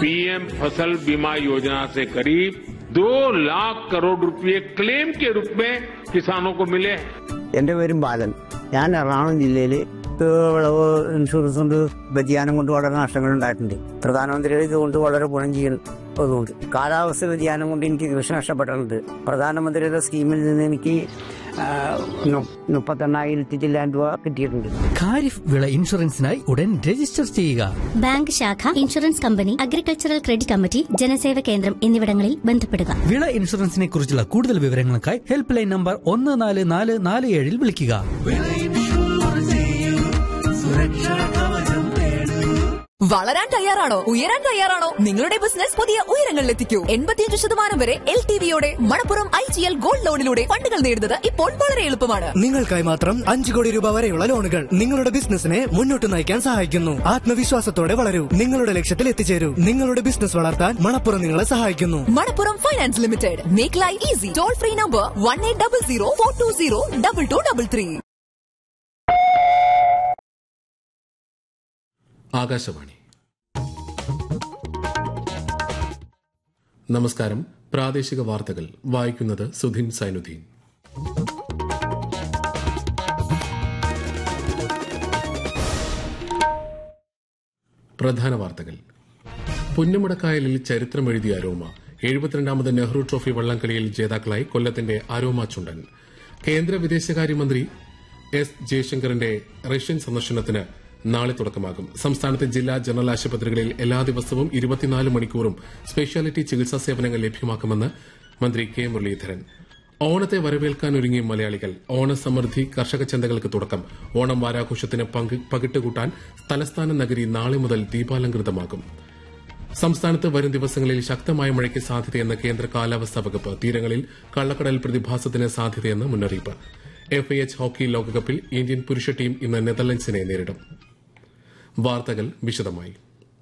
PM फसल बीमा योजना से करीब दो लाख करोड़ रुपए क्लेम के रूप में किसानों को मिले हैं എന്റെ പേരും ബാലൻ ഞാൻ എറണാകുളം ജില്ലയിൽ വിളവ് ഇൻഷുറൻസ് കൊണ്ട് വ്യതിയാനം കൊണ്ട് വളരെ നഷ്ടങ്ങൾ ഉണ്ടായിട്ടുണ്ട് പ്രധാനമന്ത്രിയുടെ ഇതുകൊണ്ട് വളരെ ഗുണം ചെയ്യുന്നതുകൊണ്ട് കാലാവസ്ഥ വ്യതിയാനം കൊണ്ട് എനിക്ക് കൃഷി നഷ്ടപ്പെട്ടിട്ടുണ്ട് പ്രധാനമന്ത്രിയുടെ സ്കീമിൽ നിന്ന് എനിക്ക് ആ, നു- മുപ്പത്തെണ്ണായിരത്തി ചില്ലാൻ രൂപ കിട്ടിയിട്ടുണ്ട് ഖാരിഫ് വിള ഇൻഷുറൻസിനായി ഉടൻ രജിസ്റ്റർ ചെയ്യുക ബാങ്ക് ശാഖ insurance company agricultural credit committee ജനസേവ കേന്ദ്രം എന്നിവിടങ്ങളിൽ ബന്ധപ്പെടുക വിള ഇൻഷുറൻസിനെ കുറിച്ചുള്ള കൂടുതൽ വിവരങ്ങൾക്കായി ഹെൽപ്പ് ലൈൻ നമ്പർ ഒന്ന് നാല് നാല് നാല് ഏഴിൽ വിളിക്കുക വളരാൻ തയ്യാറാണോ ഉയരാൻ തയ്യാറാണോ നിങ്ങളുടെ ബിസിനസ് പുതിയ ഉയരങ്ങളിലെത്തിക്കൂ എൺപത്തിയഞ്ച് ശതമാനം വരെ എൽ ടി വിയോടെ Manappuram I G L gold ലോണിലൂടെ ഫണ്ടുകൾ നേടുന്നത് ഇപ്പോൾ വളരെ എളുപ്പമാണ് നിങ്ങൾക്കായി മാത്രം അഞ്ചു കോടി രൂപ വരെയുള്ള ലോണുകൾ നിങ്ങളുടെ ബിസിനസിനെ മുന്നോട്ട് നയിക്കാൻ സഹായിക്കുന്നു ആത്മവിശ്വാസത്തോടെ വളരൂ നിങ്ങളുടെ ലക്ഷ്യത്തിൽ എത്തിച്ചേരൂ നിങ്ങളുടെ ബിസിനസ് വളർത്താൻ മണപ്പുറം നിങ്ങളെ സഹായിക്കുന്നു Manappuram finance limited make life easy toll free number one eight double zero four two zero double two double three Akashvani നമസ്കാരം പ്രാദേശിക വാർത്തകൾ വായിക്കുന്നത് സുധിൻ സൈനുദ്ദീൻ പ്രധാന വാർത്തകൾ പുന്നമുടക്കായലിൽ ചരിത്രമെഴുതിയ അരോമ എഴുപത്തിരണ്ടാമത് നെഹ്റു ട്രോഫി വള്ളംകളിയിൽ ജേതാക്കളായി കൊല്ലത്തിന്റെ അരോമ ചുണ്ടൻ കേന്ദ്ര വിദേശകാര്യമന്ത്രി എസ് ജയശങ്കറിന്റെ റഷ്യൻ സന്ദർശനത്തിന് നാളെ തുടക്കമാകും സംസ്ഥാനത്തെ ജില്ലാ ജനറൽ ആശുപത്രികളിൽ എല്ലാ ദിവസവും ഇരുപത്തിനാല് മണിക്കൂറും സ്പെഷ്യാലിറ്റി ചികിത്സാ സേവനങ്ങൾ ലഭ്യമാക്കുമെന്ന് മന്ത്രി കെ മുരളീധരൻ ഓണത്തെ വരവേൽക്കാൻ ഒരുങ്ങിയ മലയാളികൾ ഓണസമൃദ്ധി കർഷക ചന്തകൾക്ക് തുടക്കം ഓണം വാരാഘോഷത്തിന് പങ്ക്- പകിട്ടുകൂട്ടാൻ തലസ്ഥാന നഗരി നാളെ മുതൽ ദീപാലങ്കൃതമാകും സംസ്ഥാനത്ത് വരും ദിവസങ്ങളിൽ ശക്തമായ മഴയ്ക്ക് സാധ്യതയെന്ന് കേന്ദ്ര കാലാവസ്ഥാ വകുപ്പ് തീരങ്ങളിൽ കള്ളക്കടൽ പ്രതിഭാസത്തിന് സാധ്യതയെന്ന് മുന്നറിയിപ്പ് എഫ് എച്ച് ഹോക്കി ലോകകപ്പിൽ ഇന്ത്യൻ പുരുഷ ടീം ഇന്ന് നെതർലൻഡ്സിനെ നേരിടും വാർത്തകൾ വിശദമായി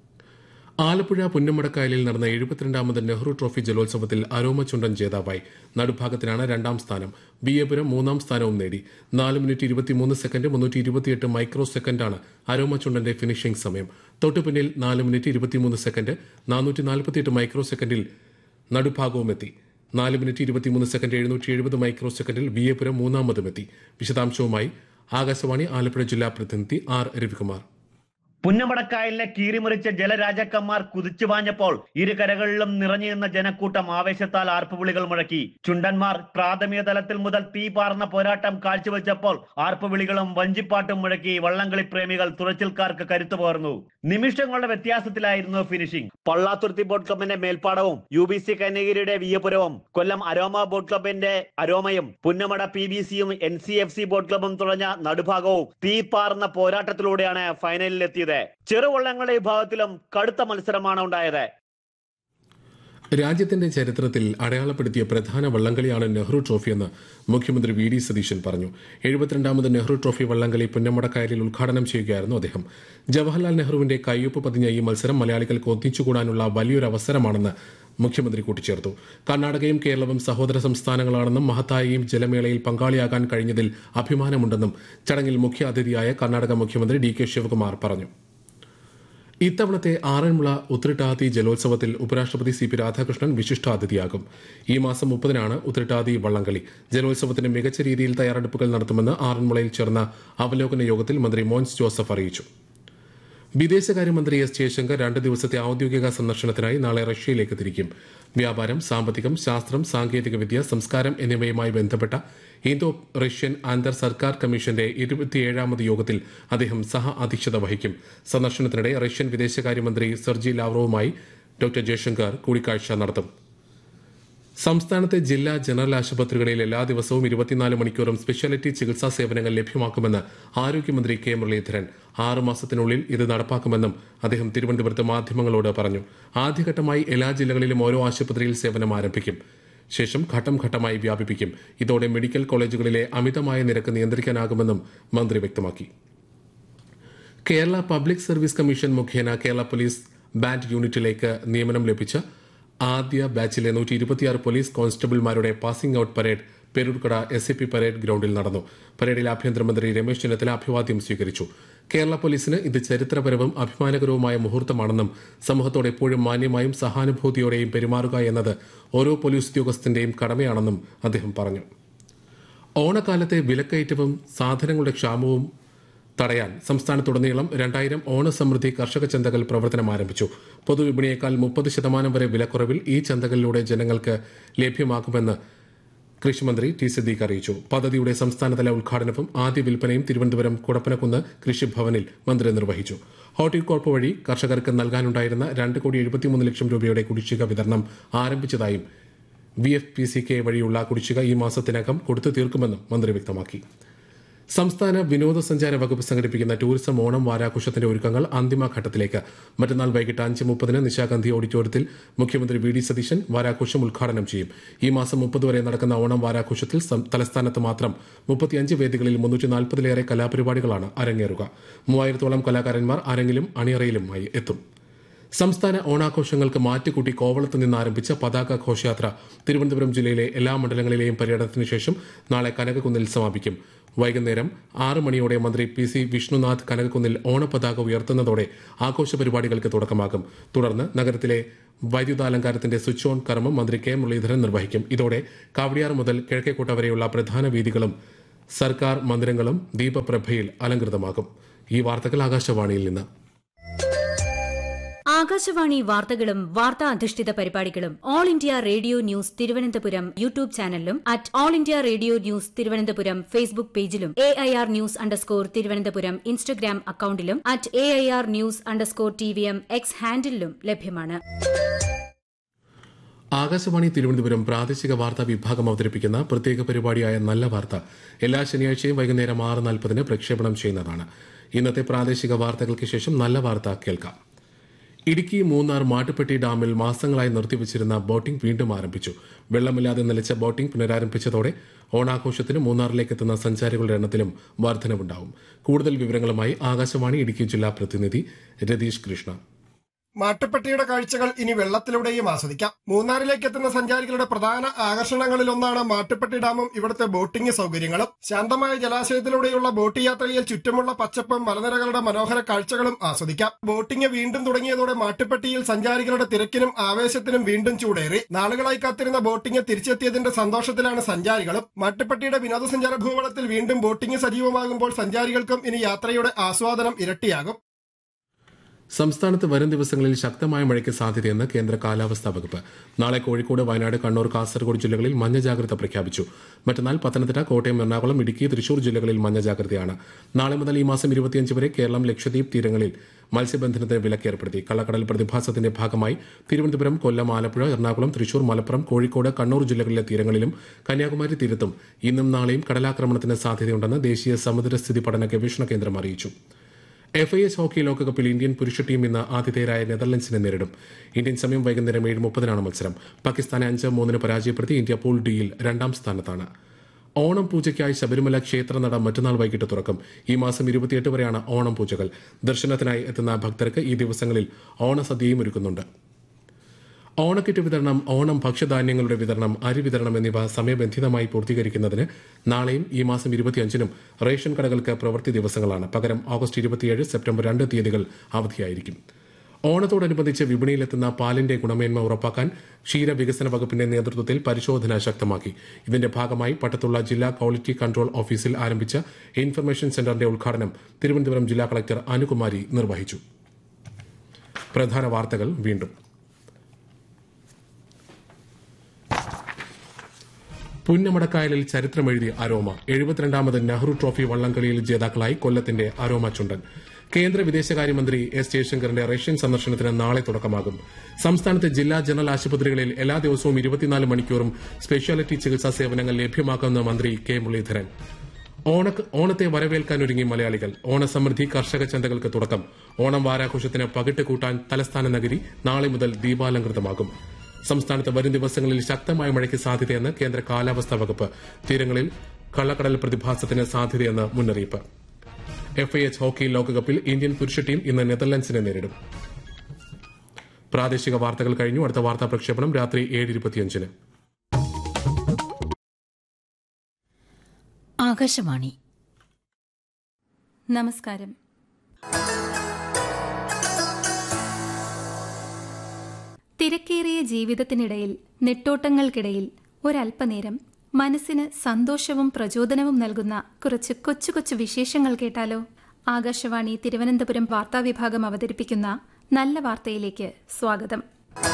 ആലപ്പുഴ പുന്നമടക്കായലിൽ നടന്ന എഴുപത്തിരണ്ടാമത് നെഹ്റു ട്രോഫി ജലോത്സവത്തിൽ അരോമ ചുണ്ടൻ ജേതാവായി നടുഭാഗത്തിനാണ് രണ്ടാം സ്ഥാനം ബിയപുരം മൂന്നാം സ്ഥാനവും നേടി നാല് മിനിറ്റ് ഇരുപത്തിമൂന്ന് സെക്കൻഡ് മുന്നൂറ്റി ഇരുപത്തിയെട്ട് മൈക്രോ സെക്കൻഡാണ് അരോമ ചുണ്ടന്റെ ഫിനിഷിംഗ് സമയം തൊട്ടുപിന്നിൽ നാല് മിനിറ്റ് ഇരുപത്തിമൂന്ന് സെക്കൻഡ് നാനൂറ്റി നാൽപ്പത്തിയെട്ട് മൈക്രോ സെക്കൻഡിൽ നടുഭാഗവുമെത്തി നാല് മിനിറ്റ് ഇരുപത്തിമൂന്ന് സെക്കൻഡ് എഴുന്നൂറ്റി എഴുപത് മൈക്രോ സെക്കൻഡിൽ വിയപുരം മൂന്നാമതുമെത്തി വിശദാംശവുമായി ആകാശവാണി ആലപ്പുഴ ജില്ലാ പ്രതിനിധി ആർ രവികുമാർ പുന്നമടക്കായലിനെ കീറിമുറിച്ച ജലരാജാക്കന്മാർ കുതിച്ചു പാഞ്ഞപ്പോൾ ഇരു കരകളിലും നിറഞ്ഞു നിന്ന ജനക്കൂട്ടം ആവേശത്താൽ ആർപ്പുവിളികൾ മുഴക്കി ചുണ്ടന്മാർ പ്രാഥമിക തലത്തിൽ മുതൽ തീ പാർന്ന പോരാട്ടം കാഴ്ചവെച്ചപ്പോൾ ആർപ്പുവിളികളും വഞ്ചിപ്പാട്ടും മുഴക്കി വള്ളംകളി പ്രേമികൾ തുറച്ചിൽക്കാർക്ക് കരുത്തു പകർന്നു നിമിഷങ്ങളുടെ വ്യത്യാസത്തിലായിരുന്നു ഫിനിഷിംഗ് പള്ളാത്തുരുത്തി ബോട്ട് ക്ലബിന്റെ മേൽപ്പാടവും യു ബി സി കന്യഗിരിയുടെ വിയപുരവും കൊല്ലം അരോമ ബോട്ട് ക്ലബിന്റെ അരോമയും പുന്നമട പി ബി സിയും N C F C boat ക്ലബും തുഴഞ്ഞ നടുഭാഗവും തീ പാർന്ന പോരാട്ടത്തിലൂടെയാണ് ഫൈനലിലെത്തിയത് ചെറുവള്ളങ്ങളുടെ വിഭാഗത്തിലും കടുത്ത മത്സരമാണ് ഉണ്ടായത് രാജ്യത്തിന്റെ ചരിത്രത്തിൽ അടയാളപ്പെടുത്തിയ പ്രധാന വള്ളംകളിയാണ് നെഹ്റു ട്രോഫിയെന്ന് മുഖ്യമന്ത്രി വി ഡി സതീശൻ പറഞ്ഞു എഴുപത്തിരണ്ടാമത് നെഹ്റു ട്രോഫി വള്ളംകളി പുന്നമടക്കായലിൽ ഉദ്ഘാടനം ചെയ്യുകയായിരുന്നു അദ്ദേഹം ജവഹർലാൽ നെഹ്റുവിന്റെ കയ്യൊപ്പ് പതിഞ്ഞ ഈ മത്സരം മലയാളികൾക്ക് ഒന്നിച്ചുകൂടാനുള്ള വലിയൊരു അവസരമാണെന്ന് മുഖ്യമന്ത്രി കൂട്ടിച്ചേർത്തു കർണാടകയും കേരളവും സഹോദര സംസ്ഥാനങ്ങളാണെന്നും മഹത്തായ ഈ ജലമേളയിൽ പങ്കാളിയാകാൻ കഴിഞ്ഞതിൽ അഭിമാനമുണ്ടെന്നും ചടങ്ങിൽ മുഖ്യ അതിഥിയായ കർണാടക മുഖ്യമന്ത്രി ഡി കെ ശിവകുമാർ പറഞ്ഞു ഇത്തവണത്തെ ആറന്മുള ഉത്രട്ടാതി ജലോത്സവത്തിൽ ഉപരാഷ്ട്രപതി സി പി രാധാകൃഷ്ണൻ വിശിഷ്ടാതിഥിയാകും ഈ മാസം മുപ്പതിനാണ് ഉത്രട്ടാതി വള്ളംകളി ജലോത്സവത്തിന് മികച്ച രീതിയിൽ തയ്യാറെടുപ്പുകൾ നടത്തുമെന്ന് ആറന്മുളയിൽ ചേർന്ന അവലോകന യോഗത്തിൽ മന്ത്രി മോൻസ് ജോസഫ് അറിയിച്ചു വിദേശകാര്യമന്ത്രി എസ് ജയശങ്കർ രണ്ട് ദിവസത്തെ ഔദ്യോഗിക സന്ദർശനത്തിനായി നാളെ റഷ്യയിലേക്ക് തിരിക്കും വ്യാപാരം സാമ്പത്തികം ശാസ്ത്രം സാങ്കേതികവിദ്യ സംസ്കാരം എന്നിവയുമായി ബന്ധപ്പെട്ട ഇന്തോ റഷ്യൻ അന്തർ സർക്കാർ കമ്മീഷന്റെ ഇരുപത്തിയേഴാമത് യോഗത്തിൽ അദ്ദേഹം സഹ അധ്യക്ഷത വഹിക്കും സന്ദർശനത്തിനിടെ റഷ്യൻ വിദേശകാര്യമന്ത്രി സെർജി ലാവ്റോവുമായി ഡോക്ടർ ജയശങ്കർ കൂടിക്കാഴ്ച നടത്തും സംസ്ഥാനത്തെ ജില്ലാ ജനറൽ ആശുപത്രികളിൽ എല്ലാ ദിവസവും ഇരുപത്തിനാല് മണിക്കൂറും സ്പെഷ്യാലിറ്റി ചികിത്സാ സേവനങ്ങൾ ലഭ്യമാക്കുമെന്ന് ആരോഗ്യമന്ത്രി കെ മുരളീധരൻ ആറ് മാസത്തിനുള്ളിൽ ഇത് നടപ്പാക്കുമെന്നും അദ്ദേഹം തിരുവനന്തപുരത്ത് മാധ്യമങ്ങളോട് പറഞ്ഞു ആദ്യഘട്ടമായി എല്ലാ ജില്ലകളിലും ഓരോ ആശുപത്രിയിൽ സേവനം ആരംഭിക്കും ശേഷം ഘട്ടം ഘട്ടമായി വ്യാപിപ്പിക്കും ഇതോടെ മെഡിക്കൽ കോളേജുകളിലെ അമിതമായ നിരക്ക് നിയന്ത്രിക്കാനാകുമെന്നും മന്ത്രി വ്യക്തമാക്കി കേരള പബ്ലിക് സർവീസ് കമ്മീഷൻ മുഖേന കേരള പോലീസ് ബാൻഡ് യൂണിറ്റിലേക്ക് നിയമനം ലഭിച്ച ആദ്യ ബാച്ചിലെ നൂറ്റി ഇരുപത്തിയാറ് പോലീസ് കോൺസ്റ്റബിൾമാരുടെ passing out parade Peroorkada S A P parade ഗ്രൌണ്ടിൽ നടന്നു പരേഡിൽ ആഭ്യന്തരമന്ത്രി രമേശ് ചെന്നിത്തല അഭിവാദ്യം സ്വീകരിച്ചു കേരള പോലീസിന് ഇത് ചരിത്രപരവും അഭിമാനകരവുമായ മുഹൂർത്തമാണെന്നും സമൂഹത്തോട് എപ്പോഴും മാന്യമായും സഹാനുഭൂതിയോടെയും പെരുമാറുക എന്നത് ഓരോ പോലീസ് ഉദ്യോഗസ്ഥന്റെയും കടമയാണെന്നും അദ്ദേഹം പറഞ്ഞു ഓണക്കാലത്തെ വിലക്കയറ്റവും സാധനങ്ങളുടെ ക്ഷാമവും തടയാൻ സംസ്ഥാനത്തുടനീളം രണ്ടായിരം ഓണസമൃദ്ധി കർഷക ചന്തകൾ പ്രവർത്തനം ആരംഭിച്ചു പൊതുവിപണിയേക്കാൾ മുപ്പത് ശതമാനം വരെ വിലക്കുറവിൽ ഈ ചന്തകളിലൂടെ ജനങ്ങൾക്ക് ലഭ്യമാക്കുമെന്ന് കൃഷിമന്ത്രി ടി സിദ്ദീഖ് അറിയിച്ചു പദ്ധതിയുടെ സംസ്ഥാനതല ഉദ്ഘാടനവും ആദ്യ വിൽപ്പനയും തിരുവനന്തപുരം കുടപ്പനക്കുന്ന് കൃഷിഭവനിൽ മന്ത്രി നിർവഹിച്ചു ഹോർട്ടികോർപ്പ് വഴി കർഷകർക്ക് നൽകാനുണ്ടായിരുന്ന രണ്ട് കോടി എഴുപത്തിമൂന്ന് ലക്ഷം രൂപയുടെ കുടിശ്ശിക വിതരണം ആരംഭിച്ചതായും V F P C K വഴിയുള്ള കുടിശ്ശിക ഈ മാസത്തിനകം കൊടുത്തു തീർക്കുമെന്നും മന്ത്രി വ്യക്തമാക്കി സംസ്ഥാന വിനോദസഞ്ചാര വകുപ്പ് സംഘടിപ്പിക്കുന്ന ടൂറിസം ഓണം വാരാഘോഷത്തിന്റെ ഒരുക്കങ്ങൾ അന്തിമഘട്ടത്തിലേക്ക് മറ്റന്നാൾ വൈകിട്ട് അഞ്ച് മുപ്പതിന് നിശാഗന്ധി ഓഡിറ്റോറിയത്തിൽ മുഖ്യമന്ത്രി വി ഡി സതീശൻ വാരാഘോഷം ഉദ്ഘാടനം ചെയ്യും ഈ മാസം മുപ്പത് വരെ നടക്കുന്ന ഓണം വാരാഘോഷത്തിൽ സം- തലസ്ഥാനത്ത് മാത്രം മുപ്പത്തിയഞ്ച് വേദികളിൽ മുന്നൂറ്റി നാൽപ്പതിലേറെ കലാപരിപാടികളാണ് അരങ്ങേറുക മൂവായിരത്തോളം കലാകാരന്മാർ അരങ്ങിലും അണിയറയിലുമായി എത്തും സംസ്ഥാന ഓണാഘോഷങ്ങൾക്ക് മാറ്റുകൂട്ടി കോവളത്ത് നിന്ന് ആരംഭിച്ച പതാക ഘോഷയാത്ര തിരുവനന്തപുരം ജില്ലയിലെ എല്ലാ മണ്ഡലങ്ങളിലെയും പര്യടനത്തിന് ശേഷം നാളെ കനകക്കുന്നിൽ സമാപിക്കും വൈകുന്നേരം ആറ് മണിയോടെ മന്ത്രി പി സി വിഷ്ണുനാഥ് കനകക്കുന്നിൽ ഓണപതാക ഉയർത്തുന്നതോടെ ആഘോഷ പരിപാടികൾക്ക് തുടക്കമാകും തുടർന്ന് നഗരത്തിലെ വൈദ്യുതാലങ്കാരത്തിന്റെ സ്വിച്ച് ഓൺ കർമ്മം മന്ത്രി കെ മുരളീധരൻ നിർവഹിക്കും ഇതോടെ കാവടിയാർ മുതൽ കിഴക്കേക്കോട്ട വരെയുള്ള പ്രധാന വീതികളും സർക്കാർ മന്ദിരങ്ങളും ദീപപ്രഭയിൽ അലങ്കൃതമാകും ഈ വാർത്തകൾ ആകാശവാണിയിൽ നിന്ന് ആകാശവാണി വാർത്തകളും വാർത്താ അധിഷ്ഠിത പരിപാടികളും all India radio news Thiruvananthapuram YouTube ചാനലിലും at all India radio news Thiruvananthapuram Facebook പേജിലും A I R news underscore Thiruvananthapuram Instagram അക്കൌണ്ടിലും at A I R news underscore T V M X ഹാൻഡിലും ലഭ്യമാണ് ആകാശവാണി തിരുവനന്തപുരം പ്രാദേശിക വാർത്താ വിഭാഗം അവതരിപ്പിക്കുന്ന പ്രത്യേക പരിപാടിയായ നല്ല വാർത്ത എല്ലാ ശനിയാഴ്ചയും വൈകുന്നേരം ആറ് നാൽപ്പതിന് പ്രക്ഷേപണം ചെയ്യുന്നതാണ് ഇന്നത്തെ പ്രാദേശിക വാർത്തകൾക്ക് ശേഷം നല്ല വാർത്ത കേൾക്കാം ഇടുക്കി മൂന്നാർ മാട്ടുപ്പെട്ടി ഡാമിൽ മാസങ്ങളായി നിർത്തിവച്ചിരുന്ന ബോട്ടിംഗ് വീണ്ടും ആരംഭിച്ചു വെള്ളമില്ലാതെ നിലച്ച ബോട്ടിംഗ് പുനരാരംഭിച്ചതോടെ ഓണാഘോഷത്തിന് മൂന്നാറിലേക്ക് എത്തുന്ന സഞ്ചാരികളുടെ എണ്ണത്തിലും വർധനവുണ്ടാവും കൂടുതൽ വിവരങ്ങളുമായി ആകാശവാണി ഇടുക്കി ജില്ലാ പ്രതിനിധി രതീഷ് കൃഷ്ണ മാട്ടുപ്പെട്ടിയുടെ കാഴ്ചകൾ ഇനി വെള്ളത്തിലൂടെയും ആസ്വദിക്കാം മൂന്നാറിലേക്ക് എത്തുന്ന സഞ്ചാരികളുടെ പ്രധാന ആകർഷണങ്ങളിലൊന്നാണ് മാട്ടുപ്പെട്ടി ഡാമും ഇവിടുത്തെ ബോട്ടിംഗ് സൗകര്യങ്ങളും ശാന്തമായ ജലാശയത്തിലൂടെയുള്ള ബോട്ട് യാത്രയിൽ ചുറ്റുമുള്ള പച്ചപ്പും മലനിരകളുടെ മനോഹര കാഴ്ചകളും ആസ്വദിക്കാം ബോട്ടിംഗ് വീണ്ടും തുടങ്ങിയതോടെ മാട്ടുപ്പെട്ടിയിൽ സഞ്ചാരികളുടെ തിരക്കിനും ആവേശത്തിനും വീണ്ടും ചൂടേറി നാളുകളായി കാത്തിരുന്ന ബോട്ടിംഗ് തിരിച്ചെത്തിയതിന്റെ സന്തോഷത്തിലാണ് സഞ്ചാരികളും മാട്ടുപ്പെട്ടിയുടെ വിനോദസഞ്ചാര ഭൂപടത്തിൽ വീണ്ടും ബോട്ടിംഗ് സജീവമാകുമ്പോൾ സഞ്ചാരികൾക്കും ഇനി യാത്രയുടെ ആസ്വാദനം ഇരട്ടിയാകും സംസ്ഥാനത്ത് വരും ദിവസങ്ങളിൽ ശക്തമായ മഴയ്ക്ക് സാധ്യതയെന്ന് കേന്ദ്ര കാലാവസ്ഥാ വകുപ്പ് നാളെ കോഴിക്കോട് വയനാട് കണ്ണൂർ കാസർഗോഡ് ജില്ലകളിൽ മഞ്ഞ ജാഗ്രത പ്രഖ്യാപിച്ചു മറ്റന്നാൾ പത്തനംതിട്ട കോട്ടയം എറണാകുളം ഇടുക്കി തൃശൂർ ജില്ലകളിൽ മഞ്ഞ ജാഗ്രതയാണ് നാളെ മുതൽ ഈ മാസം ഇരുപത്തിയഞ്ച് വരെ കേരളം ലക്ഷദ്വീപ് തീരങ്ങളിൽ മത്സ്യബന്ധനത്തിന് വിലക്കേർപ്പെടുത്തി കള്ളക്കടൽ പ്രതിഭാസത്തിന്റെ ഭാഗമായി തിരുവനന്തപുരം കൊല്ലം ആലപ്പുഴ എറണാകുളം തൃശൂർ മലപ്പുറം കോഴിക്കോട് കണ്ണൂർ ജില്ലകളിലെ തീരങ്ങളിലും കന്യാകുമാരി തീരത്തും ഇന്നും നാളെയും കടലാക്രമണത്തിന് സാധ്യതയുണ്ടെന്ന് ദേശീയ സമുദ്രസ്ഥിതി പഠന ഗവേഷണ കേന്ദ്രം അറിയിച്ചു എഫ് ഐ എസ് ഹോക്കി ലോകകപ്പിൽ ഇന്ത്യൻ പുരുഷ ടീം ഇന്ന് ആതിഥേയരായ നെതർലൻഡ്സിനെ നേരിടും ഇന്ത്യൻ സമയം വൈകുന്നേരം ഏഴ് മുപ്പതിനാണ് മത്സരം പാകിസ്ഥാനെ അഞ്ച് മൂന്നിന് പരാജയപ്പെടുത്തി ഇന്ത്യ പൂൾ ഡിയിൽ രണ്ടാം സ്ഥാനത്താണ് ഓണം പൂജയ്ക്കായി ശബരിമല ക്ഷേത്രനട മറ്റന്നാൾ വൈകിട്ട് തുറക്കും ഈ മാസം ഇരുപത്തിയെട്ട് വരെയാണ് ഓണം പൂജകൾ ദർശനത്തിനായി എത്തുന്ന ഭക്തർക്ക് ഈ ദിവസങ്ങളിൽ ഓണസദ്യയും ഒരുക്കുന്നുണ്ട് ഓണക്കിറ്റ് വിതരണം ഓണം ഭക്ഷ്യധാന്യങ്ങളുടെ വിതരണം അരി വിതരണം എന്നിവ സമയബന്ധിതമായി പൂർത്തീകരിക്കുന്നതിന് നാളെയും ഈ മാസം ഇരുപത്തിയഞ്ചിനും റേഷൻ കടകൾക്ക് പ്രവൃത്തി ദിവസങ്ങളാണ് പകരം ഓഗസ്റ്റ് ഇരുപത്തിയേഴ് സെപ്റ്റംബർ രണ്ട് തീയതികൾ അവധിയായിരിക്കും ഓണത്തോടനുബന്ധിച്ച് വിപണിയിലെത്തുന്ന പാലിന്റെ ഗുണമേന്മ ഉറപ്പാക്കാൻ ക്ഷീരവികസന വകുപ്പിന്റെ നേതൃത്വത്തിൽ പരിശോധന ശക്തമാക്കി ഇതിന്റെ ഭാഗമായി പട്ടത്തുള്ള ജില്ലാ ക്വാളിറ്റി കൺട്രോൾ ഓഫീസിൽ ആരംഭിച്ച ഇൻഫർമേഷൻ സെന്ററിന്റെ ഉദ്ഘാടനം തിരുവനന്തപുരം ജില്ലാ കളക്ടർ അനുകുമാരി നിർവഹിച്ചു പ്രധാന വാർത്തകൾ വീണ്ടും പുന്നമടക്കായലിൽ ചരിത്രമെഴുതിയ അരോമ എഴുപത്തിരണ്ടാമത് നെഹ്റു ട്രോഫി വള്ളംകളിയിൽ ജേതാക്കളായി കൊല്ലത്തിന്റെ അരോമ ചുണ്ടൻ കേന്ദ്ര വിദേശകാര്യമന്ത്രി എസ് ജയശങ്കറിന്റെ റഷ്യൻ സന്ദർശനത്തിന് നാളെ തുടക്കമാകും സംസ്ഥാനത്തെ ജില്ലാ ജനറൽ ആശുപത്രികളിൽ എല്ലാ ദിവസവും ഇരുപത്തിനാല് മണിക്കൂറും സ്പെഷ്യാലിറ്റി ചികിത്സാ സേവനങ്ങൾ ലഭ്യമാക്കുമെന്ന് മന്ത്രി കെ മുരളീധരൻ ഓണ- ഓണത്തെ വരവേൽക്കാനൊരുങ്ങി മലയാളികൾ ഓണസമൃദ്ധി കർഷക ചന്തകൾക്ക് തുടക്കം ഓണം വാരാഘോഷത്തിന് പകിട്ട് കൂട്ടാൻ തലസ്ഥാന നഗരി നാളെ മുതൽ ദീപാലങ്കൃതമാകും സംസ്ഥാനത്ത് വരും ദിവസങ്ങളിൽ ശക്തമായ മഴയ്ക്ക് സാധ്യതയെന്ന് കേന്ദ്ര കാലാവസ്ഥാ വകുപ്പ് തീരങ്ങളിൽ കള്ളക്കടൽ പ്രതിഭാസത്തിന് സാധ്യതയെന്ന് മുന്നറിയിപ്പ് എഫ് ഐ എച്ച് ഹോക്കി ലോകകപ്പിൽ ഇന്ത്യൻ പുരുഷ ടീം ഇന്ന് നെതർലൻഡ്സിനെ നേരിടും പ്രാദേശിക വാർത്തകൾ കഴിഞ്ഞു അടുത്ത വാർത്താ പ്രക്ഷേപണം രാത്രി ഏഴ് ഇരുപത്തിയഞ്ചിന് ആകാശവാണി നമസ്കാരം തിരക്കേറിയ ജീവിതത്തിനിടയിൽ നെട്ടോട്ടങ്ങൾക്കിടയിൽ ഒരല്പനേരം മനസ്സിന് സന്തോഷവും പ്രചോദനവും നൽകുന്ന കുറച്ച് കൊച്ചു കൊച്ചു വിശേഷങ്ങൾ കേട്ടാലോ ആകാശവാണി തിരുവനന്തപുരം വാർത്താവിഭാഗം അവതരിപ്പിക്കുന്ന നല്ല വാർത്തയിലേക്ക് സ്വാഗതം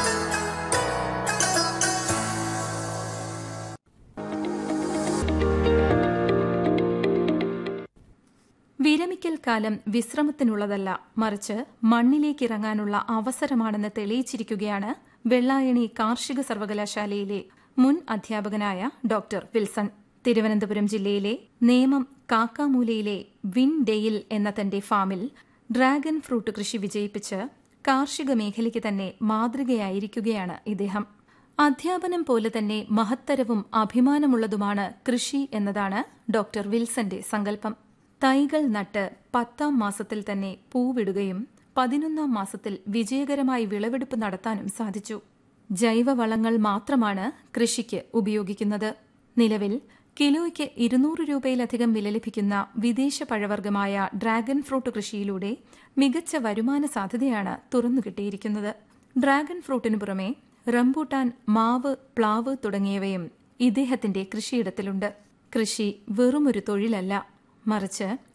വിരമിക്കൽ കാലം വിശ്രമത്തിനുള്ളതല്ല മറിച്ച് മണ്ണിലേക്കിറങ്ങാനുള്ള അവസരമാണെന്ന് തെളിയിച്ചിരിക്കുകയാണ് വെള്ളായണി കാർഷിക സർവകലാശാലയിലെ മുൻ അധ്യാപകനായ ഡോക്ടർ വിൽസൺ തിരുവനന്തപുരം ജില്ലയിലെ നേമം കാക്കാമൂലയിലെ വിൻ ഡെയിൽ എന്ന തന്റെ ഫാമിൽ ഡ്രാഗൺ ഫ്രൂട്ട് കൃഷി വിജയിപ്പിച്ച് കാർഷിക മേഖലയ്ക്ക് തന്നെ മാതൃകയായിരിക്കുകയാണ് ഇദ്ദേഹം അധ്യാപനം പോലെ തന്നെ മഹത്തരവും അഭിമാനമുള്ളതുമാണ് കൃഷി എന്നതാണ് ഡോക്ടർ വിൽസന്റെ സങ്കല്പം തൈകൾ നട്ട് പത്താം മാസത്തിൽ തന്നെ പൂവിടുകയും പതിനൊന്നാം മാസത്തിൽ വിജയകരമായി വിളവെടുപ്പ് നടത്താനും സാധിച്ചു ജൈവവളങ്ങൾ മാത്രമാണ് കൃഷിക്ക് ഉപയോഗിക്കുന്നത് നിലവിൽ കിലോയ്ക്ക് ഇരുന്നൂറ് രൂപയിലധികം വില ലഭിക്കുന്ന വിദേശ പഴവർഗ്ഗമായ ഡ്രാഗൺ ഫ്രൂട്ട് കൃഷിയിലൂടെ മികച്ച വരുമാന സാധ്യതയാണ് തുറന്നുകിട്ടിയിരിക്കുന്നത് ഡ്രാഗൺ ഫ്രൂട്ടിനു പുറമെ റംബൂട്ടാൻ മാവ് പ്ലാവ് തുടങ്ങിയവയും ഇദ്ദേഹത്തിന്റെ കൃഷിയിടത്തിലുണ്ട് കൃഷി വെറുമൊരു തൊഴിലല്ല മറിച്ച്